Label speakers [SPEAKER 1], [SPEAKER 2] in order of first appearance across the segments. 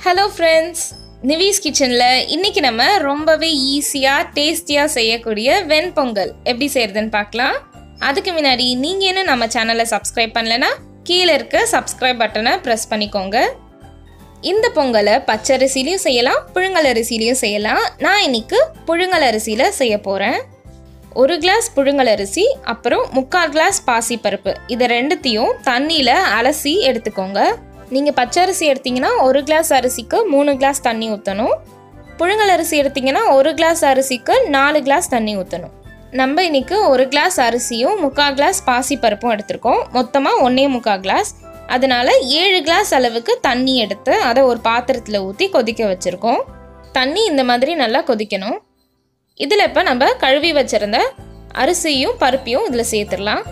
[SPEAKER 1] hello friends நிவிஸ் கிச்சனில் இன்னைக்கு நம்ம ரொம்பவே ஈஸியாக டேஸ்டியாக செய்யக்கூடிய வெண்பொங்கல் எப்படி செய்யறதுன்னு பார்க்கலாம் அதுக்கு முன்னாடி நீங்கள் இன்னும் நம்ம சேனலை சப்ஸ்கிரைப் பண்ணலைன்னா கீழே இருக்க சப்ஸ்கிரைப் பட்டனை ப்ரெஸ் பண்ணிக்கோங்க இந்த பொங்கலை பச்சரிசிலையும் செய்யலாம் புழுங்கல் அரிசிலையும் செய்யலாம் நான் இன்னைக்கு புழுங்கல் அரிசியில் செய்ய போகிறேன் ஒரு கிளாஸ் புழுங்கல் அரிசி அப்புறம் முக்கால் கிளாஸ் பாசிப்பருப்பு இதை ரெண்டுத்தையும் தண்ணியில் அலசி எடுத்துக்கோங்க நீங்கள் பச்சரிசி எடுத்தீங்கன்னா ஒரு கிளாஸ் அரிசிக்கு மூணு கிளாஸ் தண்ணி ஊற்றணும் புழுங்கல் அரிசி எடுத்தீங்கன்னா ஒரு கிளாஸ் அரிசிக்கு நாலு கிளாஸ் தண்ணி ஊற்றணும் நம்ம இன்னைக்கு ஒரு கிளாஸ் அரிசியும் முக்கால் கிளாஸ் பாசிப்பருப்பும் எடுத்திருக்கோம் மொத்தமாக ஒன்றே முக்கால் கிளாஸ் அதனால ஏழு கிளாஸ் அளவுக்கு தண்ணி எடுத்து அதை ஒரு பாத்திரத்தில் ஊற்றி கொதிக்க வச்சுருக்கோம் தண்ணி இந்த மாதிரி நல்லா கொதிக்கணும் இதில் இப்போ நம்ம கழுவி வச்சிருந்த அரிசியும் பருப்பையும் இதில் சேர்த்துடலாம்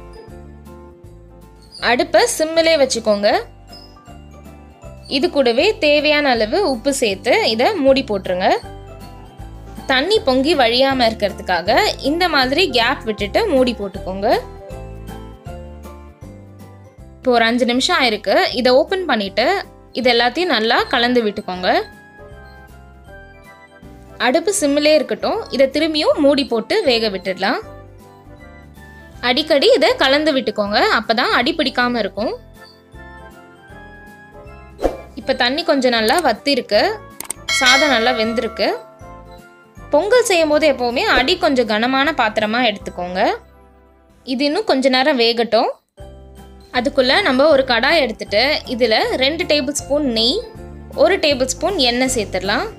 [SPEAKER 1] அடுப்பை சிம்மிலே வச்சுக்கோங்க இது கூடவே தேவையான அளவு உப்பு சேர்த்து இதை மூடி போட்டுருங்க தண்ணி பொங்கி வழியாமல் இருக்கிறதுக்காக இந்த மாதிரி கேப் விட்டுட்டு மூடி போட்டுக்கோங்க இப்போ ஒரு அஞ்சு நிமிஷம் ஆயிருக்கு இதை ஓப்பன் பண்ணிட்டு இது எல்லாத்தையும் நல்லா கலந்து விட்டுக்கோங்க அடுப்பு சிம்மிலே இருக்கட்டும் இதை திரும்பியும் மூடி போட்டு வேக விட்டுடலாம் அடிக்கடி இதை கலந்து விட்டுக்கோங்க அப்பதான் அடி பிடிக்காம இருக்கும் இப்போ தண்ணி கொஞ்சம் நல்லா வத்தி இருக்கு சாதம் நல்லா வெந்திருக்கு பொங்கல் செய்யும் போது எப்போவுமே அடி கொஞ்சம் கனமான பாத்திரமா எடுத்துக்கோங்க இது இன்னும் கொஞ்ச நேரம் வேகட்டும் அதுக்குள்ளே நம்ம ஒரு கடாய் எடுத்துட்டு இதில் ரெண்டு டேபிள் ஸ்பூன் நெய் ஒரு டேபிள் ஸ்பூன் எண்ணெய் சேர்த்துடலாம்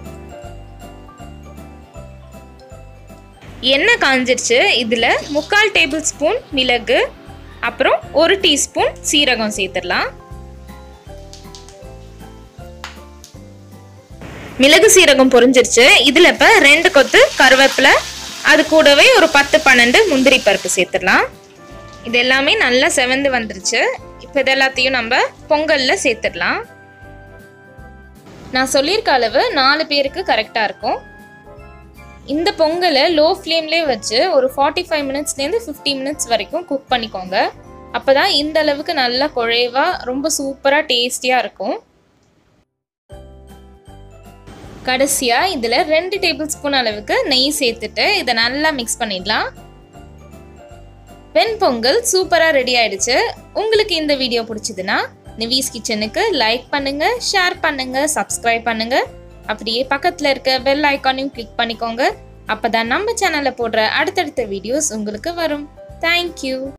[SPEAKER 1] எண்ணெய் காஞ்சிருச்சு இதில் முக்கால் டேபிள் ஸ்பூன் மிளகு அப்புறம் ஒரு டீஸ்பூன் சீரகம் சேர்த்துடலாம் மிளகு சீரகம் பொரிஞ்சிருச்சு இதில் இப்போ ரெண்டு கொத்து கருவேப்பிலை அது கூடவே ஒரு பத்து பன்னெண்டு முந்திரி பருப்பு சேர்த்துடலாம் இது எல்லாமே நல்லா செவந்து வந்துருச்சு இப்போ இது எல்லாத்தையும் நம்ம பொங்கலில் சேர்த்துடலாம் நான் சொல்லியிருக்க அளவு நாலு பேருக்கு கரெக்டாக இருக்கும் இந்த பொங்கலை லோ ஃப்ளேம்லேயே வச்சு ஒரு ஃபார்ட்டி ஃபைவ் மினிட்ஸ்லேருந்து ஃபிஃப்டி மினிட்ஸ் வரைக்கும் குக் பண்ணிக்கோங்க அப்போ தான் இந்த அளவுக்கு நல்லா குழைவா ரொம்ப சூப்பராக டேஸ்டியாக இருக்கும் கடைசியாக இதில் ரெண்டு டேபிள் ஸ்பூன் அளவுக்கு நெய் சேர்த்துட்டு இதை நல்லா மிக்ஸ் பண்ணிடலாம் வெண்பொங்கல் சூப்பராக ரெடி ஆயிடுச்சு உங்களுக்கு இந்த வீடியோ பிடிச்சதுன்னா நிவிஸ் கிச்சனுக்கு லைக் பண்ணுங்க ஷேர் பண்ணுங்க சப்ஸ்கிரைப் பண்ணுங்க அப்படியே பக்கத்தில் இருக்க பெல் ஐக்கானையும் கிளிக் பண்ணிக்கோங்க அப்பதான் நம்ம சேனலில் போடுற அடுத்தடுத்த வீடியோஸ் உங்களுக்கு வரும் தேங்க்யூ